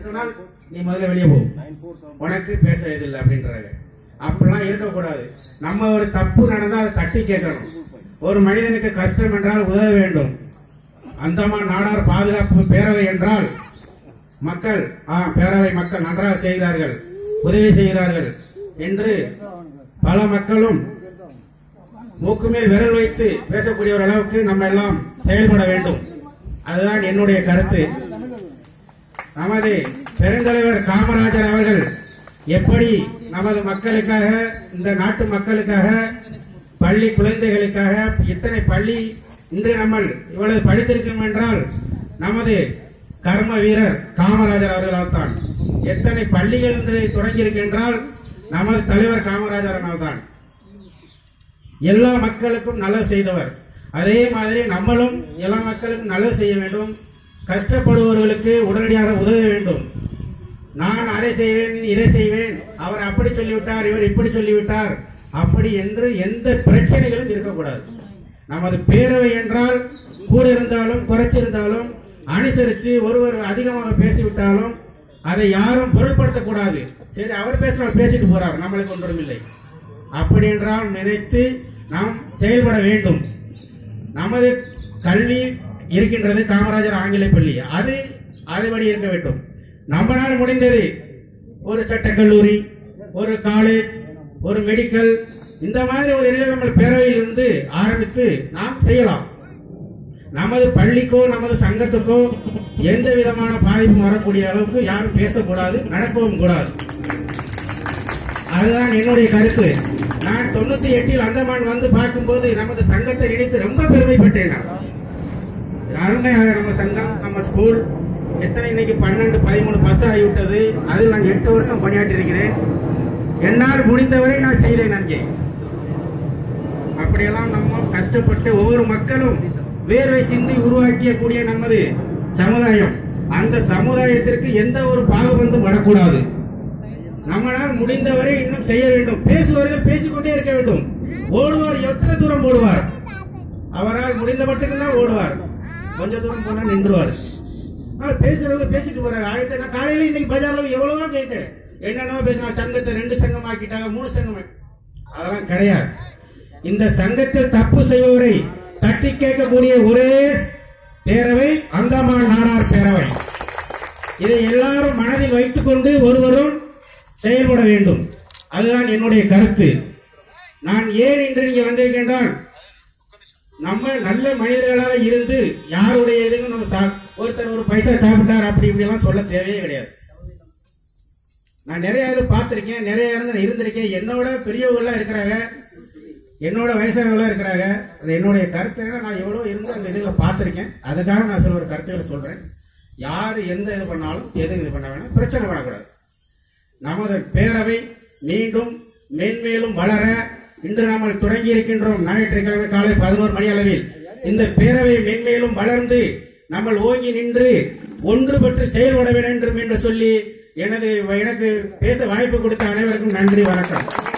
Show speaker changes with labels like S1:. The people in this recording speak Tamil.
S1: சொன்னால் நீ முதல்ல வெளியே போ உனக்கு பேச இதில்லை அப்படின்றாங்க அப்படிலாம் இருக்கக்கூடாது நம்ம ஒரு தப்பு நடந்தா அதை தட்டி கேட்கணும் ஒரு மனிதனுக்கு கஷ்டம் என்றால் உதவ வேண்டும் அந்தமான் நாடார் பாதுகாப்பு பேரவை என்றால் மக்கள் ஆ பேரவை மக்கள் நன்றாக செய்கிறார்கள் உதவி செய்கிறார்கள் என்று பல மக்களும் மூக்கு மேல் விரல் வைத்து பேசக்கூடிய ஒரு அளவுக்கு நம்ம எல்லாம் செயல்பட வேண்டும் அதுதான் என்னுடைய கருத்து நமது பெருந்தலைவர் காமராஜர் அவர்கள் எப்படி நமது மக்களுக்காக இந்த நாட்டு மக்களுக்காக பள்ளி குழந்தைகளுக்காக இத்தனை பள்ளி இன்று நம்ம இவ்வளவு படித்திருக்கோம் என்றால் நமது கர்ம வீரர் காமராஜர் அவர்களால் தான் எத்தனை பள்ளிகள் இன்று தொடங்கியிருக்கின்றால் நமது தலைவர் காமராஜர் தான் எல்லா மக்களுக்கும் நல்லது செய்தவர் அதே மாதிரி நம்மளும் எல்லா மக்களுக்கும் நல்லது செய்ய வேண்டும் கஷ்டப்படுபவர்களுக்கு உடனடியாக உதவ வேண்டும் நான் அதை செய்வேன் இதை செய்வேன் அவர் அப்படி சொல்லிவிட்டார் இவர் இப்படி சொல்லிவிட்டார் அப்படி என்று எந்த பிரச்சனைகளும் இருக்கக்கூடாது நமது பேரவை என்றால் கூட இருந்தாலும் குறைச்சிருந்தாலும் அனுசரித்து ஒருவர் அதிகமாக பேசிவிட்டாலும் அதை யாரும் பொருட்படுத்தக்கூடாது சரி அவர் பேசினார் பேசிட்டு போறார் நம்மளுக்கு ஒன்றும் இல்லை அப்படி என்றால் நினைத்து நாம் செயல்பட வேண்டும் நமது கல்வி இருக்கின்றது காமராஜர் ஆங்கில பள்ளி அது அதுபடி இருக்க வேண்டும் நம்மளால் முடிந்தது ஒரு சட்டக்கல்லூரி ஒரு காலேஜ் ஒரு மெடிக்கல் இந்த மாதிரி ஒரு இதில் நம்ம பேரவையில் இருந்து ஆரம்பித்து நாம் செய்யலாம் நமது பள்ளிக்கோ நமது சங்கத்துக்கோ எந்த விதமான பாதிப்பும் வரக்கூடிய அளவுக்கு யாரும் பேசக்கூடாது நடக்கவும் கூடாது அதுதான் என்னுடைய கருத்து நான் தொண்ணூத்தி எட்டில் அந்தமான் வந்து பார்க்கும்போது நமது சங்கத்தை நினைத்து ரொம்ப பெருமைப்பட்டேன் நான். அருமையாக நம்ம சங்கம் நம்ம ஸ்கூல் எத்தனை இன்னைக்கு பன்னெண்டு பதிமூணு பஸ் ஆகிவிட்டது அதில் நான் எட்டு வருஷம் பணியாற்றி இருக்கிறேன் என்னால் முடிந்தவரை நான் செய்தேன் அங்கே அப்படியெல்லாம் நம்ம கஷ்டப்பட்டு ஒவ்வொரு மக்களும் வேர்வை சிந்தி உருவாக்கிய கூடிய நமது சமுதாயம் அந்த சமுதாயத்திற்கு எந்த ஒரு பாகுபந்தும் வரக்கூடாது நம்மளால் முடிந்தவரை இன்னும் செய்ய வேண்டும் பேசுபவர்கள் பேசிக்கொண்டே இருக்க வேண்டும் ஓடுவார் எத்தனை தூரம் ஓடுவார் அவரால் முடிந்த மட்டும் தான் ஓடுவார் கொஞ்ச தூரம் போனா நின்றுவார் அவர் பேசுறவங்க பேசிட்டு போறாரு ஆயிரத்தி நான் காலையில இன்னைக்கு பஜார்ல எவ்வளவோ கேட்டேன் என்னென்னவோ பேசினா சங்கத்தை ரெண்டு சங்கம் ஆக்கிட்டாங்க மூணு சங்கம் ஆக்கி- அதெல்லாம் கிடையாது இந்த சங்கத்தில் தப்பு செய்பவரை தட்டி கேட்கக்கூடிய ஒரே பேரவை அந்தமான் நாடார் பேரவை இதை எல்லாரும் மனதில் வைத்துக் கொண்டு ஒருவரும் செயல்பட வேண்டும் அதுதான் என்னுடைய கருத்து நான் ஏன் இன்று இங்கே வந்திருக்கின்றால் நம்ம நல்ல மனிதர்களாக இருந்து யாருடைய இதுக்கும் நம்ம சா- ஒருத்தர் ஒரு பைசா சாப்பிட்டார் அப்படி இப்படி எல்லாம் சொல்ல தேவையே கிடையாது நான் நிறைய இது பார்த்திருக்கேன் நிறைய இருந்து இருந்திருக்கேன் என்னோட பெரியவங்களாம் இருக்கிறாங்க என்னோட வயசானவங்களா இருக்கிறாங்க அது என்னுடைய கருத்து என்ன, நான் எவ்வளவு இருந்து அந்த இதுல பார்த்திருக்கேன் அதுக்காக நான் சில ஒரு கருத்துக்களை சொல்றேன் யாரு எந்த இது பண்ணாலும் எது இது பண்ண வேணாம் பிரச்சனை பண்ணக்கூடாது நமது பேரவை மீண்டும் மேன்மேலும் வளர இன்று நாம் தொடங்கி இருக்கின்றோம் ஞாயிற்றுக்கிழமை காலை பதினோரு மணி அளவில் இந்த பேரவை மென்மேலும் வளர்ந்து நம்ம ஓங்கி நின்று ஒன்றுபட்டு செயல்பட வேண்டும் என்று சொல்லி எனது எனக்கு பேச வாய்ப்பு கொடுத்த அனைவருக்கும் நன்றி வணக்கம்